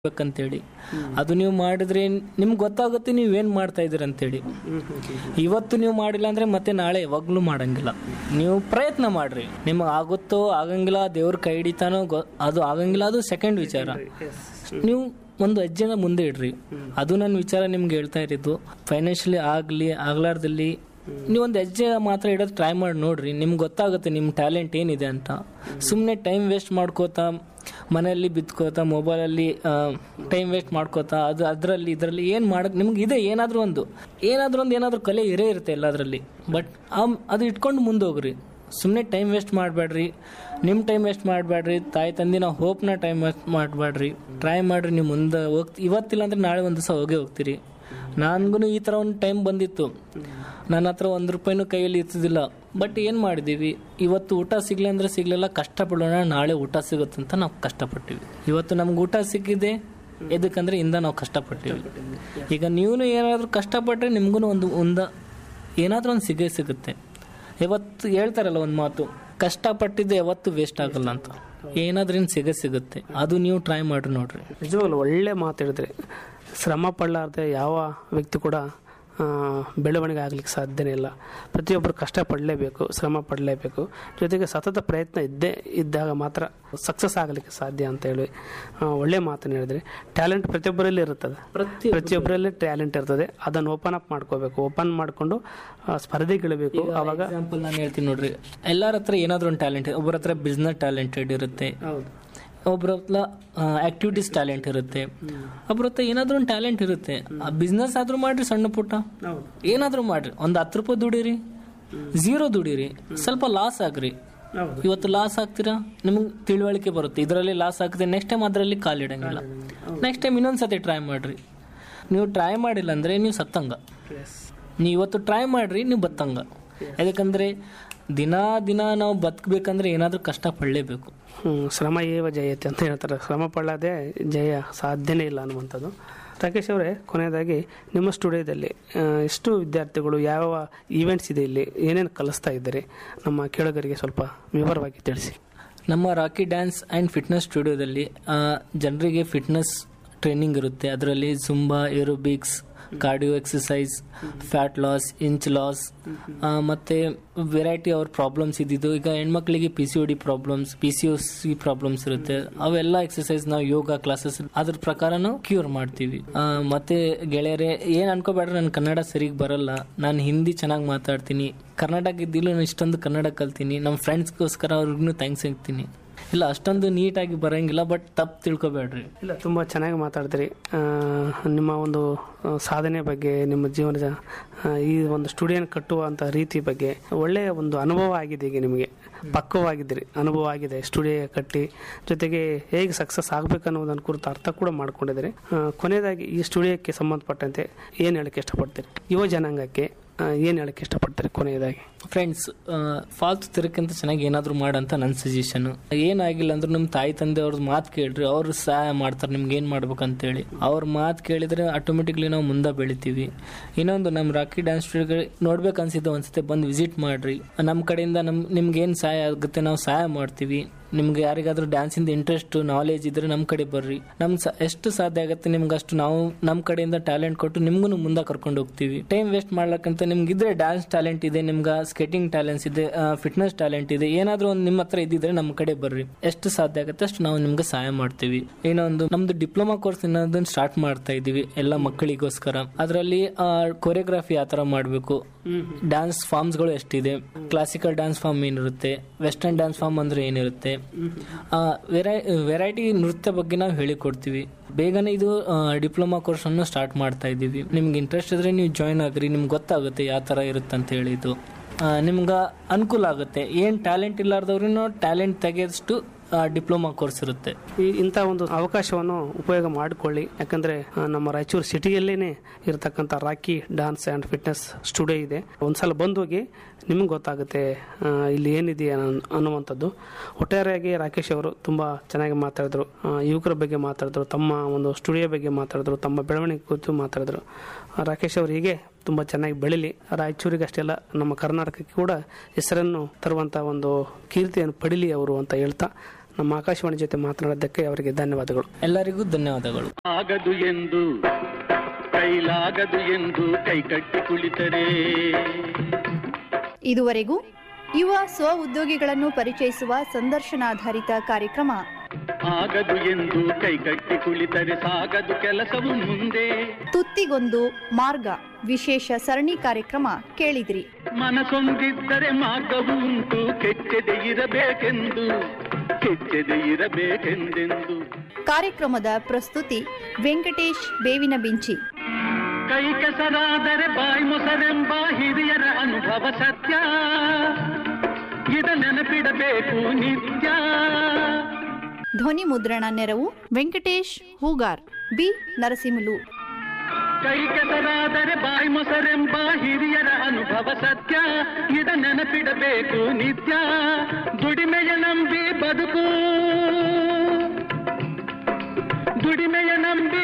ಬೇಕಂತೇಳಿ ಅದು ನೀವು ಮಾಡಿದ್ರೆ ನಿಮ್ಗೆ ಗೊತ್ತಾಗುತ್ತೆ ನೀವು ಏನು ಮಾಡ್ತಾ ಇದ್ದೀರ ಅಂತೇಳಿ ಇವತ್ತು ನೀವು ಮಾಡಿಲ್ಲ ಅಂದ್ರೆ ಮತ್ತೆ ನಾಳೆ ಯಾವಾಗಲೂ ಮಾಡಂಗಿಲ್ಲ ನೀವು ಪ್ರಯತ್ನ ಮಾಡ್ರಿ ನಿಮಗೆ ಆಗುತ್ತೋ ಆಗಂಗಿಲ್ಲ ದೇವ್ರ ಕೈ ಹಿಡಿತಾನೋ ಗೊ- ಅದು ಆಗಂಗಿಲ್ಲ ಅದು ಸೆಕೆಂಡ್ ವಿಚಾರ ನೀವು ಒಂದು ಹೆಜ್ಜೆನ ಮುಂದೆ ಇಡ್ರಿ ಅದು ನನ್ನ ವಿಚಾರ ನಿಮ್ಗೆ ಹೇಳ್ತಾ ಇರೋದು ಫೈನಾನ್ಷಿಯಲಿ ಆಗಲಿ ಆಗ್ಲಾರ್ದಲ್ಲಿ ನೀವು ಒಂದು ಹೆಜ್ಜೆ ಮಾತ್ರ ಇಡೋದು ಟ್ರೈ ಮಾಡಿ ನೋಡ್ರಿ ನಿಮ್ಗೆ ಗೊತ್ತಾಗುತ್ತೆ ನಿಮ್ಮ ಟ್ಯಾಲೆಂಟ್ ಏನಿದೆ ಅಂತ ಸುಮ್ಮನೆ ಟೈಮ್ ವೇಸ್ಟ್ ಮಾಡ್ಕೋತಾ ಮನೆಯಲ್ಲಿ ಬಿತ್ಕೋತಾ ಮೊಬೈಲಲ್ಲಿ ಟೈಮ್ ವೇಸ್ಟ್ ಮಾಡ್ಕೋತಾ ಅದು ಅದರಲ್ಲಿ ಇದರಲ್ಲಿ ಏನು ಮಾಡಕ್ ನಿಮ್ಗೆ ಇದೆ ಏನಾದರೂ ಒಂದು ಏನಾದರೂ ಒಂದು ಏನಾದರೂ ಕಲೆ ಇರೇ ಇರುತ್ತೆ ಎಲ್ಲದರಲ್ಲಿ ಬಟ್ ಅದು ಇಟ್ಕೊಂಡು ಮುಂದೆ ಹೋಗ್ರಿ ಸುಮ್ಮನೆ ಟೈಮ್ ವೇಸ್ಟ್ ಮಾಡಬೇಡ್ರಿ ನಿಮ್ಮ ಟೈಮ್ ವೇಸ್ಟ್ ಮಾಡಬೇಡ್ರಿ ತಾಯಿ ತಂದಿನ ಹೋಪ್ನ ಟೈಮ್ ವೇಸ್ಟ್ ಮಾಡಬೇಡ್ರಿ ಟ್ರೈ ಮಾಡಿರಿ ನೀವು ಮುಂದೆ ಹೋಗ್ತಿ ಇವತ್ತಿಲ್ಲ ಅಂದ್ರೆ ನಾಳೆ ಒಂದು ದಿವಸ ಹೋಗೇ ಹೋಗ್ತೀರಿ ನನಗೂ ಈ ಥರ ಒಂದು ಟೈಮ್ ಬಂದಿತ್ತು ನನ್ನ ಹತ್ರ ಒಂದು ರೂಪಾಯಿನೂ ಕೈಯಲ್ಲಿ ಇರ್ತಿದ್ದಿಲ್ಲ ಬಟ್ ಏನು ಮಾಡಿದ್ದೀವಿ ಇವತ್ತು ಊಟ ಸಿಗ್ಲಿ ಅಂದ್ರೆ ಸಿಗ್ಲಿಲ್ಲ ಕಷ್ಟಪಡೋಣ ನಾಳೆ ಊಟ ಸಿಗುತ್ತಂತ ನಾವು ಕಷ್ಟಪಟ್ಟಿವಿ ಇವತ್ತು ನಮ್ಗೆ ಊಟ ಸಿಕ್ಕಿದೆ ಎದಕ್ಕಂದ್ರೆ ಇಂದ ನಾವು ಕಷ್ಟಪಟ್ಟಿವಿ ಈಗ ನೀವು ಏನಾದರೂ ಕಷ್ಟಪಟ್ಟರೆ ನಿಮ್ಗೂ ಒಂದು ಒಂದ ಏನಾದರೂ ಒಂದು ಸಿಗೇ ಸಿಗುತ್ತೆ ಯಾವತ್ತು ಹೇಳ್ತಾರಲ್ಲ ಒಂದು ಮಾತು ಕಷ್ಟಪಟ್ಟಿದ್ದು ಯಾವತ್ತು ವೇಸ್ಟ್ ಆಗಲ್ಲ ಅಂತ ಏನಾದ್ರಿಂದ ಸಿಗೇ ಸಿಗುತ್ತೆ ಅದು ನೀವು ಟ್ರೈ ಮಾಡಿ ನೋಡ್ರಿ ನಿಜವಾಗ್ಲು ಒಳ್ಳೆ ಮಾತು ಹೇಳಿದ್ರಿ ಶ್ರಮ ಪಡಲಾರ್ದೆ ಯಾವ ವ್ಯಕ್ತಿ ಕೂಡ ಆ, ಬೆಳವಣಿಗೆ ಆಗ್ಲಿಕ್ಕೆ ಸಾಧ್ಯನೇ ಇಲ್ಲ ಪ್ರತಿಯೊಬ್ಬರು ಕಷ್ಟಪಡಲೇಬೇಕು ಶ್ರಮ ಪಡಲೇಬೇಕು ಜೊತೆಗೆ ಸತತ ಪ್ರಯತ್ನ ಇದ್ದೇ ಇದ್ದಾಗ ಮಾತ್ರ ಸಕ್ಸಸ್ ಆಗಲಿಕ್ಕೆ ಸಾಧ್ಯ ಅಂತ ಹೇಳಿ ಆ, ಒಳ್ಳೆ ಮಾತನ್ನು ಹೇಳಿದ್ರಿ ಟ್ಯಾಲೆಂಟ್ ಪ್ರತಿಯೊಬ್ಬರಲ್ಲಿ ಇರುತ್ತದೆ ಪ್ರತಿ ಪ್ರತಿಯೊಬ್ಬರಲ್ಲಿ ಟ್ಯಾಲೆಂಟ್ ಇರ್ತದೆ ಅದನ್ನು ಓಪನ್ ಅಪ್ ಮಾಡ್ಕೋಬೇಕು ಓಪನ್ ಮಾಡಿಕೊಂಡು ಸ್ಪರ್ಧೆಗಿಳಬೇಕು ಆವಾಗ ಎಕ್ಸಾಂಪಲ್ ನಾನು ಹೇಳ್ತೀನಿ ನೋಡ್ರಿ ಎಲ್ಲರ ಹತ್ರ ಏನಾದ್ರೂ ಒಂದು ಟ್ಯಾಲೆಂಟ್ ಒಬ್ಬರ ಹತ್ರ ಬಿಸ್ನೆಸ್ ಟ್ಯಾಲೆಂಟೆಡ್ ಇರುತ್ತೆ ಹೌದು ಒಬ್ಬರ ಹತ್ರ ಆಕ್ಟಿವಿಟೀಸ್ ಟ್ಯಾಲೆಂಟ್ ಇರುತ್ತೆ ಒಬ್ಬರ ಹತ್ರ ಏನಾದ್ರೂ ಒಂದು ಟ್ಯಾಲೆಂಟ್ ಇರುತ್ತೆ ಆ ಬಿಸ್ನೆಸ್ ಆದ್ರೂ ಮಾಡ್ರಿ ಸಣ್ಣ ಪುಟ್ಟ ಹೌದು ಏನಾದ್ರೂ ಮಾಡ್ರಿ ಒಂದು ಹತ್ತು ರೂಪಾಯಿ ದುಡೀರಿ ಝೀರೋ ದುಡೀರಿ ಸ್ವಲ್ಪ ಲಾಸ್ ಆಗ್ರಿ ಹೌದು ಇವತ್ತು ಲಾಸ್ ಆಗ್ತೀರಾ ನಿಮ್ಗೆ ತಿಳುವಳಿಕೆ ಬರುತ್ತೆ ಇದರಲ್ಲಿ ಲಾಸ್ ಆಗ್ತದೆ ನೆಕ್ಸ್ಟ್ ಟೈಮ್ ಅದರಲ್ಲಿ ಕಾಲಿಡಂಗಿಲ್ಲ ನೆಕ್ಸ್ಟ್ ಟೈಮ್ ಇನ್ನೊಂದ್ಸತಿ ಟ್ರೈ ಮಾಡ್ರಿ ನೀವು ಟ್ರೈ ಮಾಡಿಲ್ಲ ಅಂದ್ರೆ ನೀವು ಸತ್ತಂಗ ನೀವು ಇವತ್ತು ಟ್ರೈ ಮಾಡ್ರಿ ನೀವು ಬತ್ತಂಗ ಯಾಕಂದ್ರೆ ದಿನ ದಿನ ನಾವು ಬದುಕಬೇಕಂದ್ರೆ ಏನಾದರೂ ಕಷ್ಟ ಪಡಲೇಬೇಕು ಹ್ಮ್, ಶ್ರಮ ಏವ ಜಯತೆ ಅಂತ ಹೇಳ್ತಾರೆ ಶ್ರಮ ಪಡದೆ ಜಯ ಸಾಧ್ಯನೇ ಇಲ್ಲ ಅನ್ನುವಂಥದ್ದು ರಾಕೇಶ್ ಅವರೇ ಕೊನೆಯದಾಗಿ ನಿಮ್ಮ ಸ್ಟುಡಿಯೋದಲ್ಲಿ ಆ, ಎಷ್ಟು ವಿದ್ಯಾರ್ಥಿಗಳು ಯಾವ ಈವೆಂಟ್ಸ್ ಇದೆ ಇಲ್ಲಿ ಏನೇನು ಕಲಿಸ್ತಾ ಇದ್ದಾರೆ ನಮ್ಮ ಕೇಳುಗರಿಗೆ ಸ್ವಲ್ಪ ವಿವರವಾಗಿ ತಿಳಿಸಿ ನಮ್ಮ ರಾಕಿ ಡ್ಯಾನ್ಸ್ ಆ್ಯಂಡ್ ಫಿಟ್ನೆಸ್ ಸ್ಟುಡಿಯೋದಲ್ಲಿ ಜನರಿಗೆ ಫಿಟ್ನೆಸ್ ಟ್ರೈನಿಂಗ್ ಇರುತ್ತೆ ಅದರಲ್ಲಿ zumba aerobics cardio exercise fat loss inch loss ಮತ್ತು ವೆರೈಟಿ ಅವ್ರ ಪ್ರಾಬ್ಲಮ್ಸ್ ಇದ್ದಿದ್ದು ಈಗ ಹೆಣ್ಮಕ್ಳಿಗೆ P C O D problems P C O C problems ಇರುತ್ತೆ ಅವೆಲ್ಲ ಎಕ್ಸಸೈಸ್ ನಾವು ಯೋಗ ಕ್ಲಾಸಸ್ ಅದ್ರ ಪ್ರಕಾರ ನಾವು ಕ್ಯೂರ್ ಮಾಡ್ತೀವಿ ಆ, ಮತ್ತೆ ಗೆಳೆಯರೆ ಏನ್ ಅನ್ಕೋಬೇಡ್ರಿ ನನ್ ಕನ್ನಡ ಸರಿಗ್ ಬರಲ್ಲ ನಾನು ಹಿಂದಿ ಚೆನ್ನಾಗಿ ಮಾತಾಡ್ತೀನಿ ಕರ್ನಾಟಕ ಇದ್ದಿಲ್ಲ ನಾನು ಇಷ್ಟೊಂದು ಕನ್ನಡ ಕಲ್ತೀನಿ ನಮ್ಮ ಫ್ರೆಂಡ್ಸ್ಗೋಸ್ಕರ ಅವ್ರಿಗೂ ಥ್ಯಾಂಕ್ಸ್ ಹೇಳ್ತೀನಿ ಇಲ್ಲ ಅಷ್ಟೊಂದು ನೀಟಾಗಿ ಬರಂಗಿಲ್ಲ ಬಟ್ ತಪ್ಪು ತಿಳ್ಕೊಬೇಡ್ರಿ ಇಲ್ಲ ತುಂಬ ಚೆನ್ನಾಗಿ ಮಾತಾಡಿದ್ರಿ ಆ, ನಿಮ್ಮ ಒಂದು ಆ, ಸಾಧನೆ ಬಗ್ಗೆ ನಿಮ್ಮ ಜೀವನದ ಆ, ಈ ಒಂದು ಸ್ಟುಡಿಯೋನ ಕಟ್ಟುವಂಥ ರೀತಿ ಬಗ್ಗೆ ಒಳ್ಳೆಯ ಒಂದು ಅನುಭವ ಆಗಿದೆ ಈಗ ನಿಮಗೆ ಪಕ್ವವಾಗಿದ್ದೀರಿ ಅನುಭವ ಆಗಿದೆ ಸ್ಟುಡಿಯೋ ಕಟ್ಟಿ ಜೊತೆಗೆ ಹೇಗೆ ಸಕ್ಸಸ್ ಆಗಬೇಕು ಅನ್ನೋದನ್ನು ಕುರಿತು ಅರ್ಥ ಕೂಡ ಮಾಡ್ಕೊಂಡಿದ್ದೀರಿ ಆ, ಕೊನೆಯದಾಗಿ ಈ ಸ್ಟುಡಿಯೋಕ್ಕೆ ಸಂಬಂಧಪಟ್ಟಂತೆ ಏನು ಹೇಳಕ್ಕೆ ಇಷ್ಟಪಡ್ತೀರಿ ಯುವ ಜನಾಂಗಕ್ಕೆ ಏನು ಹೇಳಕ್ಕೆ ಇಷ್ಟಪಡ್ತೀರಿ ಕೊನೆಯದಾಗಿ ಫ್ರೆಂಡ್ಸ್ ಫಾಲ್ತು ತಿರಕ್ಕಿಂತ ಚೆನ್ನಾಗಿ ಏನಾದರೂ ಮಾಡಂತ ನನ್ನ ಸಜೆಷನ್ ಏನಾಗಿಲ್ಲ ಅಂದ್ರೂ ನಮ್ಮ ತಾಯಿ ತಂದೆ ಅವ್ರದ್ದು ಮಾತು ಕೇಳ್ರಿ ಅವ್ರು ಸಹಾಯ ಮಾಡ್ತಾರೆ ನಿಮ್ಗೆ ಏನು ಮಾಡ್ಬೇಕಂತೇಳಿ ಅವ್ರ ಮಾತು ಕೇಳಿದ್ರೆ ಆಟೋಮೆಟಿಕ್ಲಿ ನಾವು ಮುಂದೆ ಬೆಳಿತೀವಿ ಇನ್ನೊಂದು ನಮ್ಮ ರಾಕಿ ಡ್ಯಾನ್ಸ್ ಸ್ಟುಡಿಯೋಗೆ ನೋಡ್ಬೇಕು ಅನ್ಸಿದ್ದು ಒಂದ್ಸತಿ ಬಂದು ವಿಸಿಟ್ ಮಾಡ್ರಿ ನಮ್ಮ ಕಡೆಯಿಂದ ನಮ್ ನಿಮ್ಗೆ ಏನು ಸಹಾಯ ಆಗುತ್ತೆ ನಾವು ಸಹಾಯ ಮಾಡ್ತೀವಿ ನಿಮ್ಗೆ ಯಾರಿಗಾದ್ರೂ ಡ್ಯಾನ್ಸಿಂದ ಇಂಟ್ರೆಸ್ಟ್ ನಾಲೆಜ್ ಇದ್ರೆ ನಮ್ಮ ಕಡೆ ಬರ್ರಿ ನಮ್ ಸ- ಎಷ್ಟು ಸಾಧ್ಯ ಆಗುತ್ತೆ ನಿಮ್ಗೆ ಅಷ್ಟು ನಾವು ನಮ್ಮ ಕಡೆಯಿಂದ ಟ್ಯಾಲೆಂಟ್ ಕೊಟ್ಟು ನಿಮ್ಗೂ ಮುಂದೆ ಕರ್ಕೊಂಡು ಹೋಗ್ತೀವಿ ಟೈಮ್ ವೇಸ್ಟ್ ಮಾಡ್ಲಕ್ಕಂತ ನಿಮ್ಗೆ ಇದ್ರೆ ಡ್ಯಾನ್ಸ್ ಟ್ಯಾಲೆಂಟ್ ಇದೆ ನಿಮ್ಗೆ ಸ್ಕೇಟಿಂಗ್ ಟ್ಯಾಲೆಂಟ್ಸ್ ಇದೆ ಫಿಟ್ನೆಸ್ ಟ್ಯಾಲೆಂಟ್ ಇದೆ ಏನಾದ್ರೂ ಒಂದು ನಿಮ್ಮ ಹತ್ರ ಇದ್ದಿದ್ರೆ ನಮ್ಮ ಕಡೆ ಬರ್ರಿ ಎಷ್ಟು ಸಾಧ್ಯ ಆಗುತ್ತೆ ಅಷ್ಟು ನಾವು ನಿಮ್ಗೆ ಸಹಾಯ ಮಾಡ್ತೀವಿ ಇನ್ನೊಂದು ನಮ್ದು ಡಿಪ್ಲೊಮಾ ಕೋರ್ಸ್ ಅನ್ನೋದನ್ನ ಸ್ಟಾರ್ಟ್ ಮಾಡ್ತಾ ಇದೀವಿ ಎಲ್ಲ ಮಕ್ಕಳಿಗೋಸ್ಕರ ಅದರಲ್ಲಿ ಕೊರಿಯೋಗ್ರಫಿ ಯಾವ ಥರ ಮಾಡಬೇಕು ಡ್ಯಾನ್ಸ್ ಫಾರ್ಮ್ಸ್ಗಳು ಎಷ್ಟಿದೆ ಕ್ಲಾಸಿಕಲ್ ಡ್ಯಾನ್ಸ್ ಫಾರ್ಮ್ ಏನಿರುತ್ತೆ ವೆಸ್ಟರ್ನ್ ಡ್ಯಾನ್ಸ್ ಫಾರ್ಮ್ ಅಂದ್ರೆ ಏನಿರುತ್ತೆ ವೆರೈ ವೆರೈಟಿ ನೃತ್ಯ ಬಗ್ಗೆ ನಾವು ಹೇಳಿಕೊಡ್ತೀವಿ ಬೇಗನೆ ಇದು ಡಿಪ್ಲೊಮಾ ಕೋರ್ಸ್ ಅನ್ನು ಸ್ಟಾರ್ಟ್ ಮಾಡ್ತಾ ಇದ್ದೀವಿ ನಿಮ್ಗೆ ಇಂಟ್ರೆಸ್ಟ್ ಇದ್ರೆ ನೀವು ಜಾಯ್ನ್ ಆಗ್ರಿ ನಿಮ್ಗೆ ಗೊತ್ತಾಗುತ್ತೆ ಯಾವ ಥರ ಇರುತ್ತೆ ಅಂತ ಹೇಳಿ ಇದು ನಿಮ್ಗೆ ಅನುಕೂಲ ಆಗುತ್ತೆ ಏನು ಟ್ಯಾಲೆಂಟ್ ಇಲ್ಲಾರ್ದವ್ರೂ ಟ್ಯಾಲೆಂಟ್ ತೆಗೆದಷ್ಟು ಡಿಪ್ಲೊಮಾ ಕೋರ್ಸ್ ಇರುತ್ತೆ ಈ ಇಂಥ ಒಂದು ಅವಕಾಶವನ್ನು ಉಪಯೋಗ ಮಾಡಿಕೊಳ್ಳಿ ಯಾಕಂದ್ರೆ ಆ, ನಮ್ಮ ರಾಯಚೂರು ಸಿಟಿಯಲ್ಲೇನೆ ಇರತಕ್ಕಂಥ Rocky dance and fitness studio ಇದೆ ಒಂದ್ಸಲ ಬಂದು ಹೋಗಿ ನಿಮ್ಗೆ ಗೊತ್ತಾಗುತ್ತೆ ಆ, ಇಲ್ಲಿ ಏನಿದೆ ಅನ್ನೋ- ಅನ್ನುವಂಥದ್ದು ಒಟ್ಟಾರೆಯಾಗಿ ರಾಕೇಶ್ ಅವರು ತುಂಬ ಚೆನ್ನಾಗಿ ಮಾತಾಡಿದ್ರು ಆ, ಯುವಕರ ಬಗ್ಗೆ ಮಾತಾಡಿದ್ರು ತಮ್ಮ ಒಂದು ಸ್ಟುಡಿಯೋ ಬಗ್ಗೆ ಮಾತಾಡಿದ್ರು ತಮ್ಮ ಬೆಳವಣಿಗೆ ಕುರಿತು ಮಾತಾಡಿದ್ರು ಆ, ರಾಕೇಶ್ ಅವರು ಹೀಗೆ ತುಂಬ ಚೆನ್ನಾಗಿ ಬೆಳೀಲಿ ರಾಯಚೂರಿಗೆ ಅಷ್ಟೆಲ್ಲ ನಮ್ಮ ಕರ್ನಾಟಕಕ್ಕೆ ಕೂಡ ಹೆಸರನ್ನು ತರುವಂಥ ಒಂದು ಕೀರ್ತಿಯನ್ನು ಪಡಿಲಿ ಅವರು ಅಂತ ಹೇಳ್ತಾ ನಮ್ಮ ಆಕಾಶವಾಣಿ ಜೊತೆ ಮಾತನಾಡೋದಕ್ಕೆ ಅವರಿಗೆ ಧನ್ಯವಾದಗಳು ಎಲ್ಲರಿಗೂ ಧನ್ಯವಾದಗಳು ಆಗದು ಎಂದು ಕೈಲಾಗದು ಎಂದು ಕೈಕಟ್ಟಿ ಕುಳಿತರೆ ಇದುವರೆಗೂ ಯುವ ಸ್ವ ಉದ್ಯೋಗಿಗಳನ್ನು ಪರಿಚಯಿಸುವ ಸಂದರ್ಶನಾಧಾರಿತ ಕಾರ್ಯಕ್ರಮ ಆಗದು ಎಂದು ಕೈಕಟ್ಟಿ ಕುಳಿತರೆ ಸಾಗದು ಕೆಲಸವು ಮುಂದೆ ತುತ್ತಿಗೊಂದು ಮಾರ್ಗ ವಿಶೇಷ ಸರಣಿ ಕಾರ್ಯಕ್ರಮ ಕೇಳಿದ್ರಿ ಮನಸೊಂದಿದ್ದರೆ ಮಾರ್ಗವು ಉಂಟು ಕೆಚ್ಚದೆ ಇರಬೇಕೆಂದು ಕೆಚ್ಚದೆ ಇರಬೇಕೆಂದೆಂದು ಕಾರ್ಯಕ್ರಮದ ಪ್ರಸ್ತುತಿ ವೆಂಕಟೇಶ್ ಬೇವಿನ ಬಿಂಚಿ ಕೈ ಕೆಸರಾದರೆ ಬಾಯಿ ಮೊಸರೆಂಬ ಹಿರಿಯರ ಅನುಭವ ಸತ್ಯ ಇದ ನೆನಪಿಡಬೇಕು ನಿತ್ಯ ಧ್ವನಿ ಮುದ್ರಣ ನೆರವು ವೆಂಕಟೇಶ್ ಹೂಗಾರ್ ಬಿ ನರಸಿಂಹಲು ಕೈ ಕೆಸರಾದರೆ ಬಾಯಿ ಮೊಸರೆಂಬ ಹಿರಿಯರ ಅನುಭವ ಸತ್ಯ ಇದ ನೆನಪಿಡಬೇಕು ನಿತ್ಯ ದುಡಿಮೆಯ ನಂಬಿ ಬದುಕು ದುಡಿಮೆಯ ನಂಬಿ